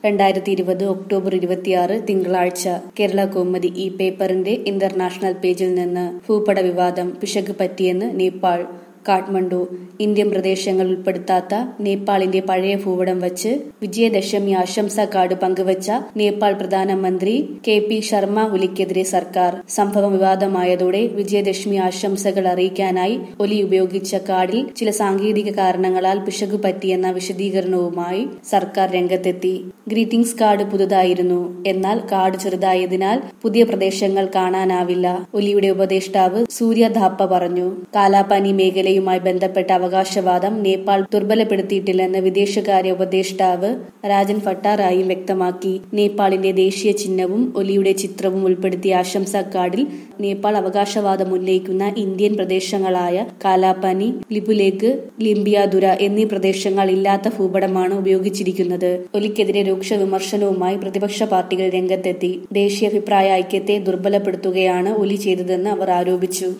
രണ്ടായിരത്തി ഇരുപത് ഒക്ടോബർ ഇരുപത്തിയാറ് തിങ്കളാഴ്ച കേരള കൗമുദി ഈ പേപ്പറിന്റെ ഇന്റർനാഷണൽ പേജിൽ നിന്ന് ഭൂപട വിവാദം പിശക് പറ്റിയെന്ന് നേപ്പാൾ കാഠ്മണ്ഡു ഇന്ത്യൻ പ്രദേശങ്ങൾ ഉൾപ്പെടുത്താത്ത നേപ്പാളിന്റെ പഴയ ഭൂപടം വച്ച് വിജയദശമി ആശംസാ കാർഡ് പങ്കുവച്ച നേപ്പാൾ പ്രധാനമന്ത്രി കെ പി ശർമ്മ ഒലിക്കെതിരെ സർക്കാർ സംഭവം വിവാദമായതോടെ വിജയദശമി ആശംസകൾ അറിയിക്കാനായി ഒലി ഉപയോഗിച്ച കാർഡിൽ ചില സാങ്കേതിക കാരണങ്ങളാൽ പിശക് പറ്റിയെന്ന വിശദീകരണവുമായി സർക്കാർ രംഗത്തെത്തി ഗ്രീറ്റിംഗ്സ് കാർഡ് പുതുതായിരുന്നു എന്നാൽ കാർഡ് ചെറുതായതിനാൽ പുതിയ പ്രദേശങ്ങൾ കാണാനാവില്ല ഒലിയുടെ ഉപദേഷ്ടാവ് സൂര്യ ധാപ്പ പറഞ്ഞു കാലാപാനി മേഖലയുമായി ബന്ധപ്പെട്ട അവകാശവാദം നേപ്പാൾ ദുർബലപ്പെടുത്തിയിട്ടില്ലെന്ന് വിദേശകാര്യ ഉപദേഷ്ടാവ് രാജൻ ഭട്ടാറായും വ്യക്തമാക്കി നേപ്പാളിന്റെ ദേശീയ ചിഹ്നവും ഒലിയുടെ ചിത്രവും ഉൾപ്പെടുത്തിയ ആശംസാ കാർഡിൽ നേപ്പാൾ അവകാശവാദം ഉന്നയിക്കുന്ന ഇന്ത്യൻ പ്രദേശങ്ങളായ കാലാപാനി ലിപുലേക്ക് ലിംബിയാദുര എന്നീ പ്രദേശങ്ങൾ ഇല്ലാത്ത ഭൂപടമാണ് ഉപയോഗിച്ചിരിക്കുന്നത് ഒലിക്കെതിരെ രൂക്ഷ വിമർശനവുമായി പ്രതിപക്ഷ പാർട്ടികൾ രംഗത്തെത്തി ദേശീയ അഭിപ്രായ ഐക്യത്തെ ദുർബലപ്പെടുത്തുകയാണ് ഒലി ചെയ്തതെന്ന് അവർ ആരോപിച്ചു